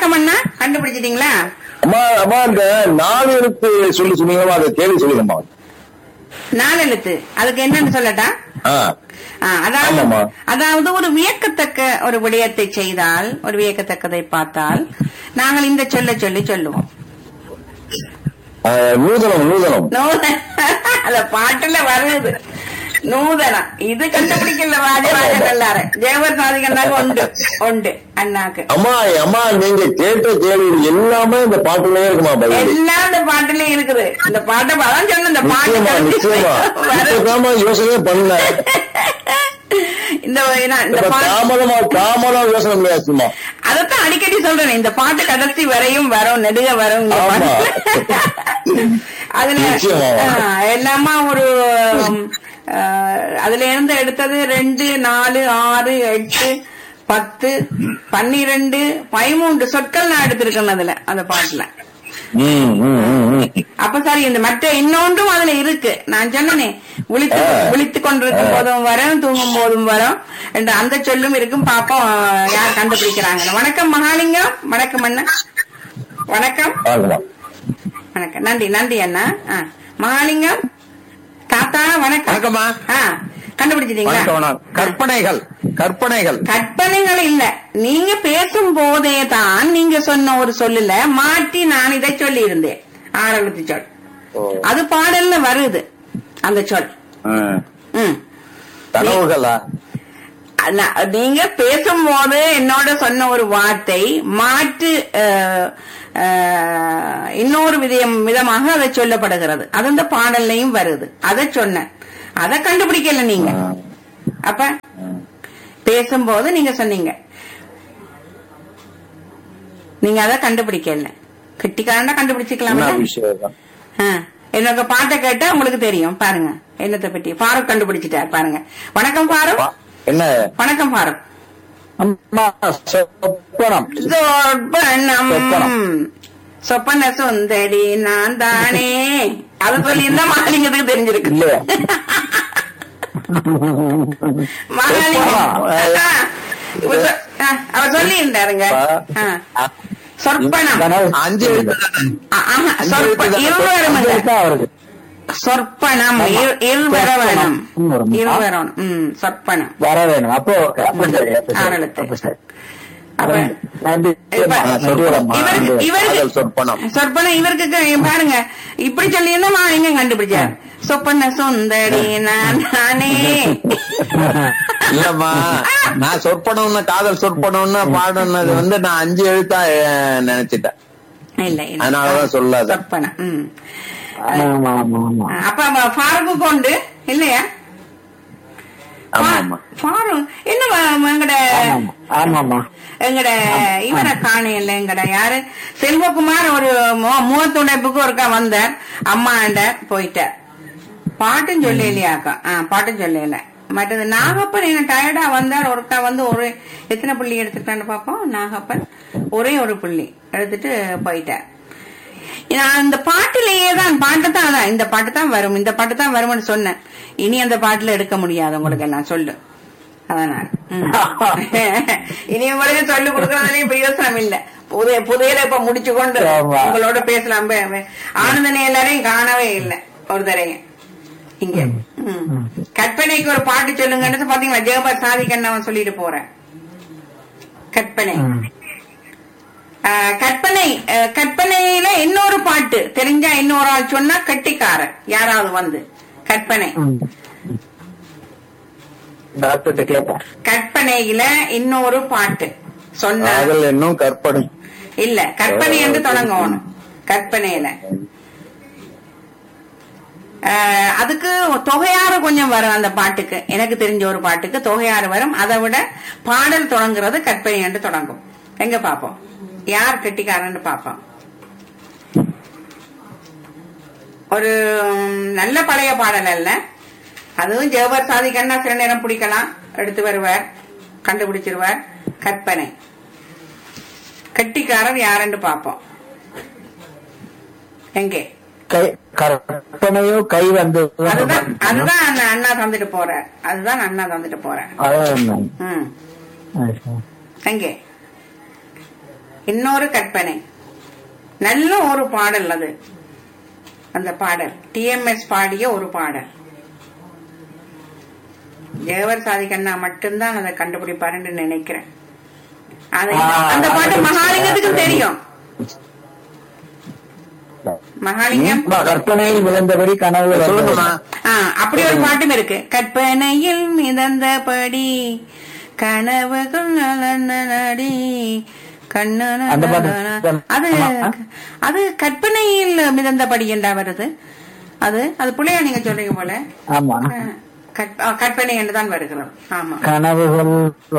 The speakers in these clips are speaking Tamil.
வணக்கம் அண்ணா கண்டுபிடிச்சிட்டீங்களா அம்மா அம்மா இந்த நாலு எழுத்து சொல்லி சொன்னீங்களா அதை கேள்வி சொல்லுங்கம்மா நாலு எழுத்து அதுக்கு என்னன்னு சொல்லட்டா ஆ ஆ, அதாவது ஆமாம்மா. அதாவது ஒரு வியக்கத்தக்க ஒரு விடயத்தை செய்தால் ஒரு வியக்கத்தக்கதை பார்த்தால் நாங்கள் இந்த சொல்ல சொல்லி சொல்லுவோம் ஆ, நூதனம் நூதனம் நூதன அந்த பாட்டுல வருது நூதனம் இது கண்டுபிடிக்கல ராஜராஜன் எல்லாரும் ஜெயவர் சாதிகண்டாக உண்டு உண்டு அண்ணாக்கு அம்மா அம்மா நீங்க கேட்ட கேள்வி எல்லாமே இந்த பாட்டுலயே இருக்குமா பதில் எல்லாம் இந்த பாட்டுலயும் இருக்குது இந்த பாட்டை அதான் சொன்ன இந்த நிச்சயமா நிச்சயமா பாட்டு இப்பதாம்மா யோசனையே பண்ணல இந்த நான் இந்த இப்ப பாட்டு தாமதமா தாமதம் யோசனை பண்ணியாச்சுமா அதத்தான் அடிக்கடி சொல்றேன் இந்த பாட்டு கடைசி வரையும் வரும் நெடுக வரும் இந்த ஆமா. பாட்டு. அதுல நிச்சயமா. ஆ, எல்லாமா ஒரு ம், ஆ, அதுல இருந்து எடுத்தது ரெண்டு நாலு ஆறு எட்டு பத்து பன்னிரெண்டு பதிமூன்று சொற்கள் நான் எடுத்திருக்கேன் அதுல அந்த பாட்டுல ம், ம், ம், ம். அப்ப சரி இந்த மற்ற இன்னொன்றும் அதுல இருக்கு நான் சொன்னனே விழித்து ஆ. விழித்துக் கொண்டிருக்கும் போதும் வரும் தூங்கும் போதும் வரும் என்று அந்த சொல்லும் இருக்கும் பாப்போம் யார் கண்டுபிடிக்கிறாங்க வணக்கம் மகாலிங்கம் வணக்கம் அண்ணா வணக்கம் ஆகுமா வணக்கம் நன்றி நன்றி அண்ணா ஆ. மகாலிங்கம் தாத்தா வணக்கம் வணக்கம்மா. ஆ கண்டுபிடிச்சிட்டீங்களா வணக்கம் வணக்கம். கற்பனைகள் கற்பனைகள் கற்பனைகள் இல்ல நீங்க பேசும் போதே தான் நீங்க சொன்ன ஒரு சொல்லுல மாற்றி நான் இதை சொல்லி இருந்தேன் ஆரம்பித்து சொல் அது பாடல்ல வருது அந்த சொல் ம் கனவுகளா அல்ல, நீங்க பேசும்போது என்னோட சொன்ன ஒரு வார்த்தை மாற்று அஹ், அஹ், இன்னொரு விதம் விதமாக அதை சொல்லப்படுகிறது அது அந்த பாடல்லையும் வருது அதை சொன்னேன் அதை கண்டுபிடிக்கல நீங்க அப்ப பேசும்போது நீங்க சொன்னீங்க நீங்க அதை கண்டுபிடிக்கல கிட்டிக்காரண்டா என்ன கண்டுபிடிச்சிக்கலாம் விஷயம் என்னோட பாட்டை கேட்டா உங்களுக்கு தெரியும் பாருங்க என்னத்தை பற்றி ஃபாரூக் கண்டுபிடிச்சிட்டார் பாருங்க வணக்கம் ஃபாரூக் என்ன வணக்கம் ஃபாரூக் அம்மா சொப்பனம் சொப்பனம் சொப்பனம். சொப்பன சுந்தரி நான் தானே அது சொல்லி இருந்தா மாலிங்கத்துக்கு தெரிஞ்சிருக்கு இல்லையா மாலிங்கம் சொப்பனம். ஆ, இவர் சொ- ஆ, அவர் சொல்லி இருந்தாருங்க ஆ. சொற்பனம் அஞ்சு எழுத்து ஆ, ஆஹா, சொற்ப- இருவரும் இல்ல. அவருக்கு சொற்பனம் இரு- இருவர வேணும் இருவரம் ம் சொற்பனம் வர வேணும் அப்போ அப்ப சரி அப்ப சரி ஆறெழுத்து. அப்ப சரி அப்ப நன்றி இப்ப ஆ, சொல்லிடுறேம்மா. இவருக்கு நன்றி. இவருக்கு காதல் சொற்பனம். சொற்பனம் இவருக்கு க- பாருங்க இப்படி சொல்லி இருந்தா மாலிங்க கண்டுபிடிச்சார் சொப்பன சுந்தரி நான் நானே இல்லம்மா நான் சொற்பனம்னு காதல் சொற்பனம்னு பாடுனது வந்து நான் அஞ்சு எழுத்தா அஹ், நினைச்சிட்டேன் இல்ல இல்ல அதனாலதான் சொல்லாத. சொப்பனம் ம் ஆமா ஆமா ஆமா அப்ப ஃபாருக்கு கொண்டு இல்லையா ஆமா ஆமா ஃபாரூக் என்ன வ- எங்கட ஆமாமா ஆமாமா எங்கட இவரை காணையில எங்கட யாரு செல்வகுமார் ஒரு மு- முகத்துடைப்புக்கு ஒருக்கா வந்தார் அம்மாண்ட போயிட்டார் பாட்டும் சொல்ல இல்லையாக்கா ஆ பாட்டும் சொல்லல மற்றது நாகப்பன் என்ன டயர்டா வந்தார் ஒருக்கா வந்து ஒரு எத்தனை புள்ளி எடுத்துட்டான்னு பாப்போம் நாகப்பன் ஒரே ஒரு புள்ளி எடுத்துட்டு போயிட்டார் நான் இந்த பாட்டிலேயே தான் பாட்டு தான் அதான் இந்த பாட்டு தான் வரும் இந்த பாட்டு தான் வரும்னு சொன்னேன் இனி அந்த பாட்டுல எடுக்க முடியாது உங்களுக்கு எல்லாம் சொல்லு அதனால ம். இனி உங்களுக்கு சொல்லி கொடுக்கறதுலயும் பிரயோசனம் இல்ல புதிய புதையில இப்ப முடிச்சு கொண்டு ஆமா. உங்களோட பேசலாம் பே- பே- ஆனந்தனை எல்லாரையும் காணவே இல்லை ஒரு தரையும் இங்க ம். கற்பனைக்கு ஒரு பாட்டு சொல்லுங்கன்னு பாத்தீங்களா ஜெகபர் சாதிக்கண்ணவன் சொல்லிட்டு போறேன் கற்பனை ஆஹ், கற்பனை ஆஹ், கற்பனையில இன்னொரு பாட்டு தெரிஞ்சா இன்னொரு ஆள் சொன்னா கட்டிக்காரன் யாராவது வந்து கற்பனை டாக்டர் கேட்போம் கற்பனையில இன்னொரு பாட்டு சொன்ன காதல் என்னும் கற்பனை இல்ல கற்பனை என்று தொடங்கணும் கற்பனையில ஆஹ், அதுக்கு தொகையாறு கொஞ்சம் வரும் அந்த பாட்டுக்கு எனக்கு தெரிஞ்ச ஒரு பாட்டுக்கு தொகையாறு வரும் அதை விட பாடல் தொடங்குறது கற்பனை என்று தொடங்கும் எங்க பாப்போம் யார் கெட்டிக்காரன்னு பாப்போம் ஒரு ம், நல்ல பழைய பாடல் அல்ல அதுவும் ஜெவபர் சாதிக்கன்னா சில நேரம் பிடிக்கலாம் எடுத்து வருவார் கண்டுபிடிச்சிருவார் கற்பனை கட்டிக்காரர் யாருன்னு பாப்போம் எங்கே கை கற்பனையோ கை வந்து அதுதான் அதுதான் அந்த அண்ணா தந்துட்டு போறார் அதுதான் அண்ணா தந்துட்டு போறார் அதான் ம் எங்கே இன்னொரு கற்பனை நல்ல ஒரு பாடல் அது அந்த பாடல் டிஎம்எஸ் பாடிய ஒரு பாடல் தேவர் சாதிக்கண்ணா மட்டும்தான் அதை கண்டுபிடிப்பாருன்னு நினைக்கிறேன் அதை அந்த பாட்டு மகாலிங்கத்துக்கு தெரியும் மகாலிங்கம் அம்மா, கற்பனையில் விழுந்தபடி கனவு சொல்லுங்கம்மா ஆ, அப்படி ஒரு பாட்டும் இருக்கு கற்பனையில் மிதந்தபடி கனவுகள் நலனடி கண்ணு அந்த பாட்டு அது ஆமா. அது கற்பனையில் மிதந்தபடி என்றா வருது அது அது புள்ளையா நீங்க சொல்றீங்க போல ஆமா ஆ, கற்ப- ஆ, கற்பனை என்று தான் வருகிறது ஆமா கனவுகள்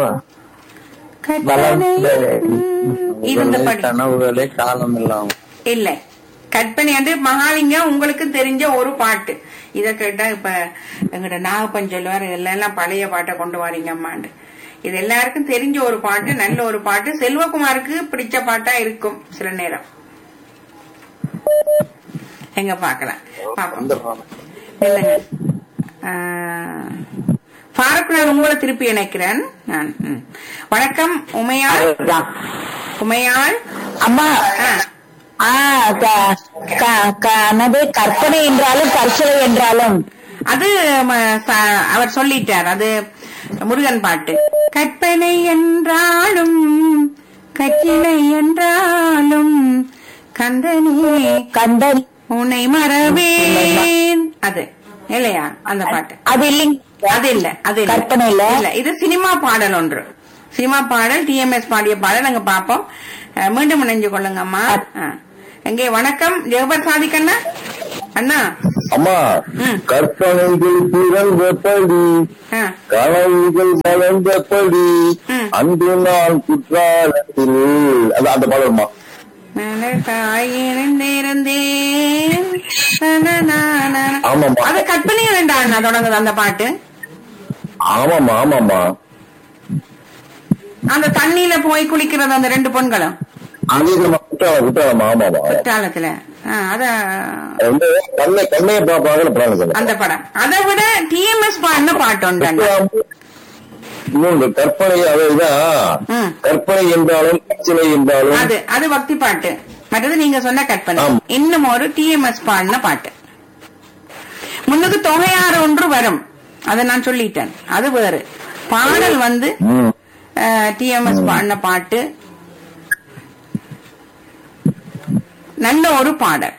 கற்பனையில் இருந்தபடி கனவுகளே காலம் இல்லாம இல்லை கற்பனை என்று மகாலிங்கம் உங்களுக்கு தெரிஞ்ச ஒரு பாட்டு இத கேட்டா இப்ப எங்கட நாகப்பன் சொல்லுவாரு எல்லாம் பழைய பாட்டை கொண்டு வாரீங்க அம்மாண்டு இது எல்லாருக்கும் தெரிஞ்ச ஒரு பாட்டு நல்ல ஒரு பாட்டு செல்வகுமாருக்கு பிடிச்ச பாட்டா இருக்கும் சில நேரம் எங்க பாக்கலாம் பாப்போம் இல்லைங்க பாரக் நான் உங்களை திருப்பி இணைக்கிறேன் நான் ம். வணக்கம் உமையாள் உமையாள் அம்மா ஆ. ஆ க- க- க- என்னது கற்பனை என்றாலும் கற்சலை என்றாலும் அது ம, ச- அவர் சொல்லிட்டார் அது முருகன் பாட்டு கற்பனை என்றாலும் கச்சிலை என்றாலும் கந்தனே கண்டன் உன்னை மறவேன் அது இல்லையா அந்த பாட்டு அது இல்லைங்க அது இல்ல அது இல்ல. கற்பனை இல்ல இல்ல இது சினிமா பாடல் ஒன்று சினிமா பாடல் டிஎம்எஸ் பாடிய பாடல் நாங்க பாப்போம் அஹ், மீண்டும் இணைஞ்சு கொள்ளுங்க அம்மா அஹ். எங்கே வணக்கம் ஜெகபர் சாதிக் அண்ணா அண்ணா அம்மா ம். கற்பனைகள் பிறந்தபடி அஹ், கனவுகள் வளர்ந்தபடி ம். அன்று நாள் குற்றாலத்தில் அது அந்த பாடல்மா மலர்காய் இருந்திருந்தேன். நனநனன. ஆமாம்மா. அது கற்பனை வேண்டாம் அண்ணா தொடங்குது அந்த பாட்டு ஆமாம்மா ஆமாம்மா அந்த தண்ணியில போய் குளிக்கிறது அந்த ரெண்டு பொண்களும் அது நம்ம குற்றாலம் குற்றாலமா ஆமாமா குற்றாலத்துல ஆ, அத அது வந்து கண்ணை கண்ணையை பார்ப்பாங்க பிராணம் அந்த படம் அதை விட டிஎம்எஸ் பாடின பாட்டு உண்டு அண்ணா. இன்னொன்று கற்பனை அதுதான் ம். கற்பனை என்றாலும் கச்சிலை என்றாலும் அது அது பக்தி பாட்டு மற்றது நீங்க சொன்ன கற்பனை ஆம். இன்னும் ஒரு டிஎம்எஸ் பாடின பாட்டு முன்னுக்கு தொகையாறு ஒன்று வரும் அதை நான் சொல்லிட்டேன் அது வேறு பாடல் வந்து ம். டிஎம்எஸ் பாடின பாட்டு நல்ல ஒரு பாடல்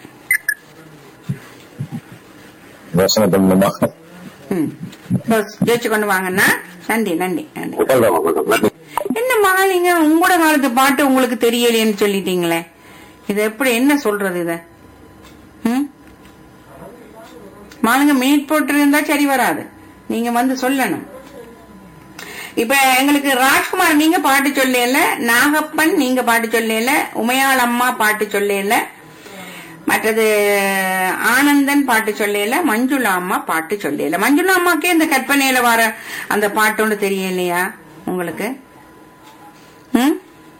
யோசனை பண்ணணுமா ம். ஜெயிச்சு கொண்டு வாங்கண்ணா நன்றி நன்றி நன்றி நன்றி. என்ன மாலிங்க உங்களோட காலத்து பாட்டு உங்களுக்கு தெரியலையேன்னு சொல்லிட்டீங்களே இது எப்படி என்ன சொல்றது இத ம்? மாலுங்க மீட் போட்டு இருந்தா சரி வராது நீங்க வந்து சொல்லணும் இப்ப எங்களுக்கு ராஜ்குமார் நீங்க பாட்டு சொல்லல நாகப்பன் நீங்க பாட்டு சொல்லல உமையாள் அம்மா பாட்டு சொல்லல மற்றது ஆனந்தன் பாட்டு சொல்லல மஞ்சுளா அம்மா பாட்டு சொல்லல மஞ்சுளா அம்மாக்கே இந்த கற்பனையில வர அந்த பாட்டு ஒன்று தெரியலையா உங்களுக்கு ம்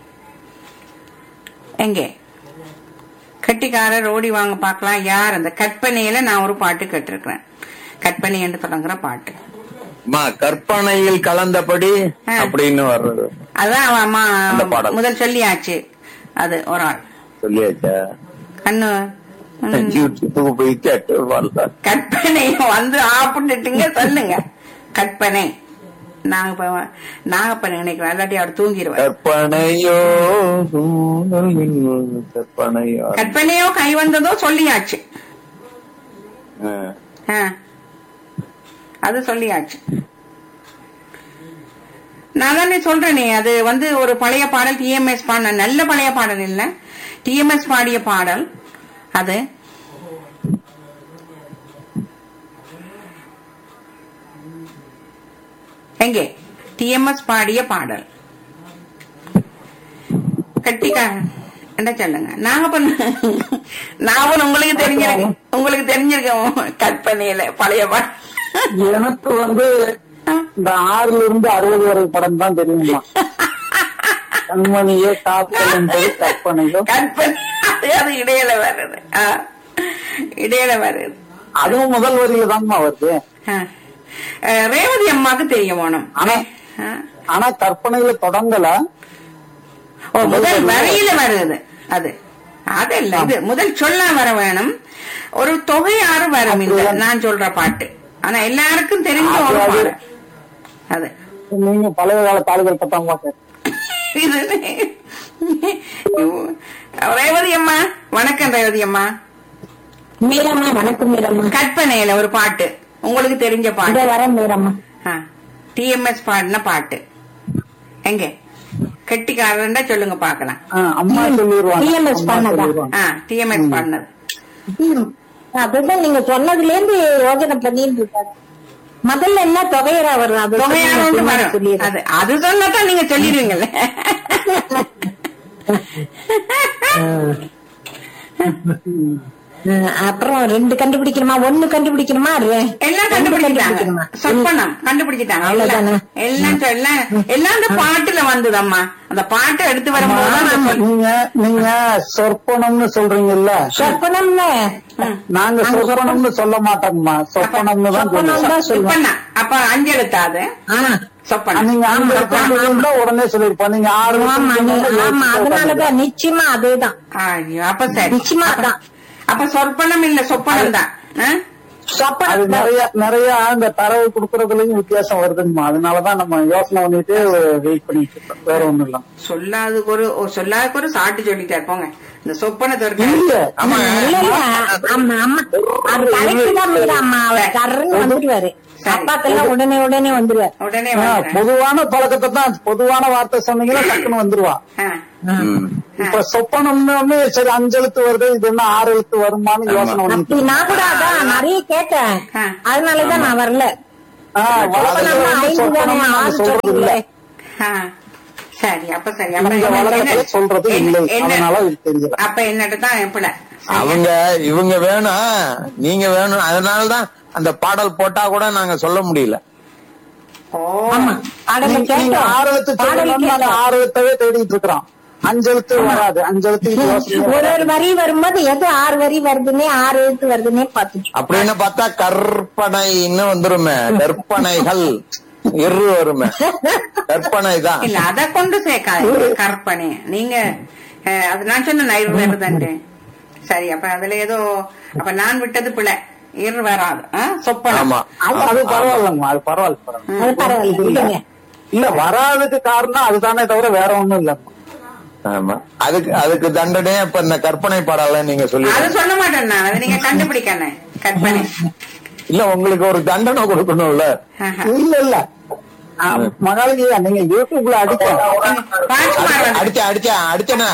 எங்கே கட்டிக்காரர் ஓடி வாங்க பார்க்கலாம் யார் அந்த கற்பனையில நான் ஒரு பாட்டு கேட்டிருக்கிறேன் கற்பனை என்று தொடங்குற பாட்டு அம்மா, கற்பனையில் கலந்தபடி ஆ. அப்படின்னு வர்றது அதான் அவன் அம்மா அந்த பாடல். முதல் சொல்லியாச்சு அது ஒரு ஆள் சொல்லியாச்சா கண்ணு ம். யூடியூப்புக்கு போய் கேட்டு வரல கற்பனை வந்து ஆப்பிட்டுட்டுங்க சொல்லுங்க கற்பனை நாங்க இப்ப நாகப்பன் நினைக்கிறோம் இல்லாட்டி அவர் தூங்கிடுவார் கற்பனையோ சூழல் இன்னும் கற்பனையோ கற்பனையோ கை வந்ததோ சொல்லியாச்சு ஆ. ஆ. அது சொல்லியாச்சு நான் தானே சொல்றேனே அது வந்து ஒரு பழைய பாடல் டிஎம்எஸ் பாடின நல்ல பழைய பாடல் இல்ல டிஎம்எஸ் பாடிய பாடல் அது எங்கே டிஎம்எஸ் பாடிய பாடல் கட்டிக்காரன் என்ன சொல்லுங்க நாகப்பன் நாகப்பன் உங்களுக்கு தெரிஞ்சிருக்கு உங்களுக்கு தெரிஞ்சிருக்க கற்பனையில பழைய பாடல் எனக்கு வந்து இந்த ஆறுல இருந்து அறுபது வரை படம் தான் தெரியுமா கண்மணியே காப்பல் என்பது கற்பனையோ கற்பனை அது அது இடையில வருது ஆ. இடையில வருது அதுவும் முதல் வரியில தான்மா வருது ஆ. அஹ், ரேவதி அம்மாக்கு தெரிய வேணும் ஆனா ஆ. ஆனா கற்பனையில தொடங்கல ஓ முதல் வரியில வருது அது அது இல்ல இது முதல் சொல்ல வர வேணும் ஒரு தொகையாறு வரும் இந்த நான் சொல்ற பாட்டு ஆனா எல்லாருக்கும் தெரிஞ்ச ஒரு அது- பாடு அது நீங்க பழைய கால தாளுகள் பத்தாமா சார் இது ரேவதி அம்மா வணக்கம் ரேவதி அம்மா மீரம்மா வணக்கம் மீரம்மா கற்பனையில ஒரு பாட்டு உங்களுக்கு தெரிஞ்ச இத பாட்டு வர மீரம்மா டிஎம்எஸ் பாடின பாட்டு எங்க கெட்டிக்காரன்டா சொல்லுங்க பாக்கலாம் ஆ, அம்மா சொல்லிடுவாங்க TMS அம்மா பண்ணதா? சொல்லிடுவாங்க. டிஎம்எஸ் பாடினது ம். அதுதான் நீங்க சொன்னதுல இருந்து யோசனை பண்ணிட்டு இருக்காரு முதல்ல என்ன தொகையரா வரும் அது தொகையானு வரும் சொல்லிடுறேன் அது அது சொன்னாதான் நீங்க சொல்லிடுவீங்கல்ல ம், அப்புறம் ரெண்டு கண்டுபிடிக்கணுமா ஒண்ணு கண்டுபிடிக்கணுமா ரெ- எல்லாம் ரெண்டு கண்டுபிடிச்சிட்டாங்க சொற்பனம் கண்டுபிடிச்சிட்டாங்க அவ்வளவுதானே? எல்லாம் எல்லாம் எல்லாம் எல்லாம் அந்த பாட்டுல வந்ததம்மா அந்த பாட்டை எடுத்து வரும்போது தான் அந்த சொல்- நீங்க நீங்க சொற்பனம்னு சொல்றீங்கல்ல சொப்பனம்னு ம். நாங்க சொற்பனம்னு சொல்ல மாட்டோம்மா சொப்பனம்னு தான் சொப்பனம் சொல்லுவோம் தான் சொல்லுவோம் சொப்பனா அப்ப அஞ்சு எழுத்தாது ஆ, சொப்பனம் நீங்க அங்க இருந்தா உடனே சொல்லிருப்போம் நீங்க ஆறு ஆமா நீ- நிமிஷம் ஆமா அதனாலதான் நிச்சயமா அதேதான் ஐயோ அப்ப சரி நிச்சயமா அதான் அப்ப சொற்பனம் இல்ல சொப்பனம் தான் ஆ? அது சொப்பனம் தான். நிறைய நிறைய இந்த தரவு கொடுக்கறதுலயும் வித்தியாசம் வருதுங்கம்மா அதனாலதான் நம்ம யோசனை பண்ணிட்டு வெயிட் பண்ணிட்டு இருக்கோம் வேற ஒண்ணும் இல்ல சொல்லாததுக்கு ஒரு ஒரு சொல்லாததுக்கு ஒரு சாட்டு சொல்லிட்டாரு போங்க இந்த சொப்பனத்தை ஒரு இல்ல ஆமா, இல்ல, இல்ல. ஆமா, ஆமா. அது correct தான் மீரா அம்மா. அவர் கர்றன்னு வந்துருவாரு. சரி. அப்பாக்கெல்லாம் உடனே உடனே வந்துருவாரு உடனே ஆ, வந்துடுறேன். பொதுவான பழக்கத்தை தான் பொதுவான வார்த்தை சொன்னீங்கன்னா டக்குன்னு வந்துருவா ஆ. இப்ப சொப்பனம்னு வந்து சரி அஞ்சு எழுத்து வருது இது என்ன ஆறு எழுத்து வருமான்னு யோசனை அப்படி பண்ணிட்டு நான் கூட அதான் நிறைய கேட்டேன் ஆ. அதனாலதான் நான் வரல ஆ, வழக்குல சொப்பனம்னா வந்து ஐந்து சொப்பனம் தானே, நாங்க ஆறு சொல்றது இல்ல சொல்றீங்களே. ஆ. சரி அப்ப சரி அப்ப இந்த என்ன- வழக்கத்துல என்ன- சொல்றது இல்லை என்ன- அதனால இது தெரியல அப்ப என்னட்டு தான் எப்பட அவங்க இவங்க வேணும் நீங்க வேணும் அதனாலதான் அந்த பாடல் போட்டா கூட நாங்க சொல்ல முடியல ஓ ஆமா பாடல நீங்க நீங்க கேட்டோம் ஆறு எழுத்து பாடல சொல்லணும்னு நாங்க கேட்டோம் ஆறு எழுத்தவே தேடிட்டு இருக்கிறோம் அஞ்சு எழுத்து வராது அஞ்சு எழுத்து இது யோசனை ஒரு ஒரு வரி வரும்போது எது ஆறு வரி வருதுன்னே ஆறு எழுத்து வருதுன்னே பாத்துட்டு அப்படின்னு பார்த்தா கற்பனைன்னு வந்துருமே கற்பனைகள் இரு வருமே கற்பனை தான் இல்ல அத கொண்டு சேர்க்காது கற்பனை நீங்க அஹ், அது நான் சொன்ன நைர் வருதண்டு சரி அப்ப அதுல ஏதோ அப்ப நான் விட்டது பிள்ளை இரு வராது ஆ? சொப்பனம் ஆமா அது அது பரவாயில்லங்கம்மா அது பரவாயில்ல பரவாயில்ல அது பரவாயில்ல விடுங்க இல்ல வராததுக்கு காரணம் அதுதானே தவிர வேற ஒண்ணும் இல்ல ஆமா அதுக்கு அதுக்கு தண்டனையே இப்ப இந்த கற்பனை பாடல நீங்க சொல்லி அது சொல்ல மாட்டேன் நான் அது நீங்க கண்டுபிடிக்கணும் கற்பனை இல்ல உங்களுக்கு ஒரு தண்டனை கொடுக்கணும்ல ஆஹா. இல்ல இல்ல ஆ, மகாலிங்கய்யா நீங்க யூடியூப்ல அடிக்க ராஜ்குமார் வந்து- அடிச்ச அடிச்ச அடிச்சனா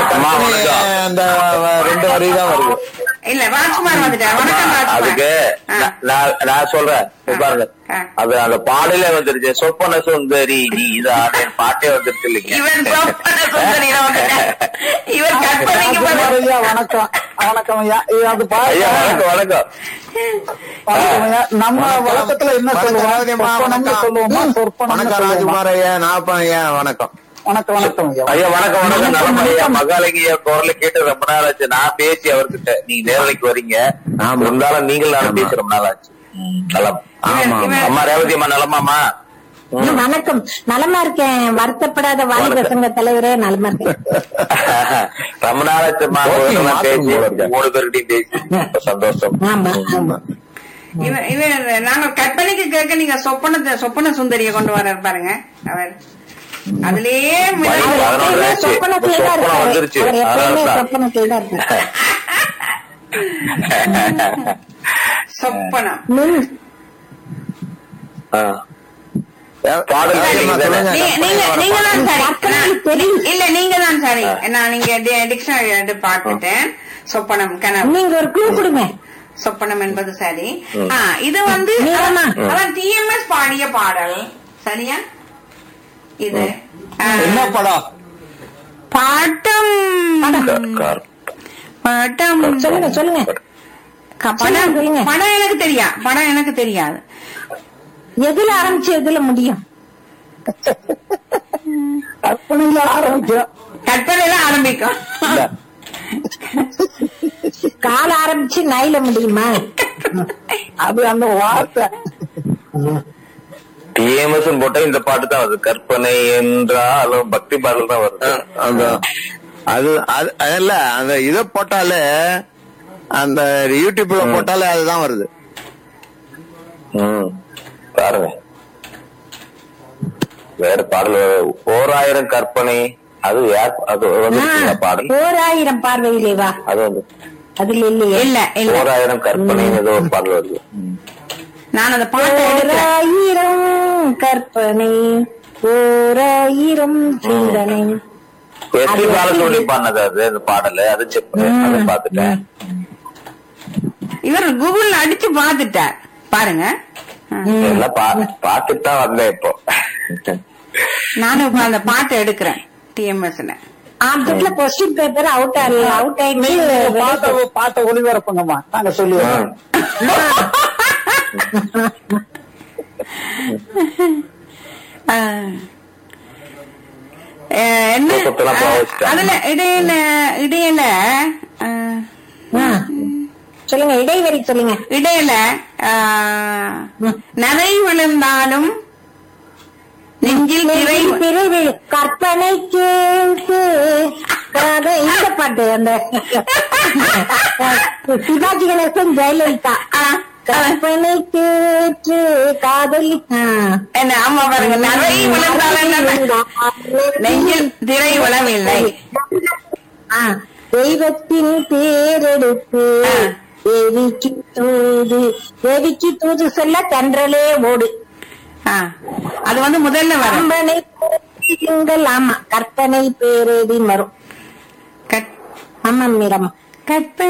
அந்த ரெண்டு வரி தான் வருது இல்ல ராஜ்குமார் வந்துட்டார் வணக்கம் அதுக்கு ராஜ்குமார் ஆ. நான் நான் சொல்றேன் ஆ. பாருங்க ஆ. அது அந்த பாடலே வந்துருச்சு சொப்பன சுந்தரி நீ இதான் பாட்டே வந்துருச்சு இல்லைங்க இவன் சொப்பன சுந்தரியில வந்துட்டார். இவர் கற்பனைக்கு பதில் ஐயா வணக்கம் வணக்கம் ஐயா ஐயா, அது ஐயா பாருங்க வணக்கம் வணக்கம் வணக்கம் ஐயா. நம்ம வழக்கத்துல என்ன வணக்கம் சொல்லுவோம் ராஜகுமார், சொப்பனம்னு வணக்கம். சொல்லுவோமா சொற்பனம்னு வணக்கம் சொல்லுவோமா ராஜகுமார் ஐயா நாப்பன் ஐயா வணக்கம் வணக்கம் வணக்கம் ஐயா ஐயா வணக்கம் வணக்கம் நலம் ஐயா மகாலிங்க குரல கேட்டு ரொம்ப நாள் ஆச்சு நான் பேசி அவர்கிட்ட நீங்க நேரலைக்கு வரீங்க ஆமா. இருந்தாலும் நீங்கள் நான் பேசி ரொம்ப நாள் ஆச்சு நலம் ஆமா, ஆமா. அம்மா ரேவதி அம்மா நலமாமா ம், வணக்கம் நலமா இருக்கேன் வருத்தப்படாத வாலிப சங்க தலைவரே நலமா இருக்கேன் ரொம்ப நாள் ஆச்சுமா ஓகே, நான் மாத்து பேசி போல இருக்கு. மூணு பேர்கிட்டயும் பேசி ரொம்ப சந்தோஷம் ஆமா ஆமா இவன் இவன் நாங்க கற்பனைக்கு கேட்க நீங்க சொப்பனத்தை சொப்பன சுந்தரிய கொண்டு வர பாருங்க அவர் அதுலயே மிதந்து- பதினொன்று எப்பயுமே ஆச்சு. சொப்பனத்திலே தான் சொப்பனம் இருக்காரு வந்துருச்சு. அவர் எப்பயுமே அதான். சொப்பனத்திலே தான் இருக்காரு சொப்பனம் ம், ஆ. பாடல் சரி, கேளுங்க. சொல்லுங்க. நீ- நீங்க நீங்க தான் சரி கற்பனைக்கு நான்- தெரியும். இல்ல நீங்க தான் சரி நான் நீங்க டிக்ஷனரி எடுத்து பார்த்துட்டேன் சொப்பனம் கனவு நீங்க ஒரு க்ளூ கொடுங்க சொப்பனம் என்பது சரி ஆ, இது வந்து நீங்கம்மா. அதான் டிஎம்எஸ் பாடிய பாடல் சரியா இது ஆ, என்ன படம் பாட்டம் கார். பாட்டம் சொல்லுங்க சொல்லுங்க க- சொல்லுங்க, படம் சொல்லுங்க. படம் எனக்கு தெரியா படம் எனக்கு தெரியாது எதுல ஆரம்பிச்சு எதுல முடியும் கற்பனையில ஆரம்பிக்கும் கற்பனையில ஆரம்பிக்கும் இல்ல. கால ஆரம்பிச்சு நைல முடியுமா அது அந்த வார்த்தை டிஎம்எஸ் போட்டா இந்த பாட்டு தான் வருது கற்பனை என்றாலும் பக்தி பாடல் தான் வருது அதான். அது அது அது இல்ல அந்த இத போட்டாலே அந்த யூடியூப்ல போட்டாலே அதுதான் வருது ம் பாருங்க வேற பாடல் வருது. ஓராயிரம் கற்பனை அது யார் அது வந்து பாடல் ஓராயிரம் பார்வையிலே வா அது வந்து அதுல இல்லையே இல்ல இல்ல ஓராயிரம் கற்பனை ஏதோ ஒரு பாடல் வருது நான் அந்த பாட்டை எடுக்கிறேன் ஓராயிரம் கற்பனை ஓராயிரம் சிந்தனை எஸ்பி பாலசுப்ரமணியம் பாடினது அது அந்த பாடல் அது செக் பண்ணி அதை பாத்துட்டேன் இவர் கூகுள்ல அடிச்சு பாத்துட்டார் பாருங்க ஆ. எல்லாம் பா பாத்துட்டு தான் வந்தேன் இப்போ நானும் இப்ப அந்த பாட்டை எடுக்கிறேன் டிஎம்எஸ்ல ஆப்ஜெக்ட்ல கொஸ்டின் பேப்பர் அவுட் ஆகல அவுட் நீங்க ஆயிடுச்சு பாட்டை பாட்டை ஒளிபரப்புங்கம்மா நாங்க சொல்லுவோம் ஆ. ஆ, என்ன தூக்கத்தெல்லாம் போக ஆ, வச்சுட்டாங்க. அதுல இடையில இடையில ஆ, ஆ. சொல்லுங்க இடைவெளி சொல்லுங்க இடையில ஆ, நரை விழுந்தாலும் நெஞ்சில் திரை பிரிவில் கற்பனை கேட்டு அது இந்த பாட்டு அந்த சிவாஜி கணேசன் ஜெயலலிதா கற்பனை கேட்டு காதலி ஆ. என்ன ஆமா பாருங்க நரை விழுந்தாலும் என்ன? நெஞ்சில் திரை விழவில்லை ஆ. தெய்வத்தின் பேரெடுப்பு ஆ. தேவிக்கு தூது தேவிக்கு தூது சொல்ல தென்றலே ஓடு ஆ, அது வந்து முதல்ல வரும் கம்பனை திங்கள் ஆமா கற்பனை பேரேதி வரும் கட்- ஆமா மீரம் கற்பனை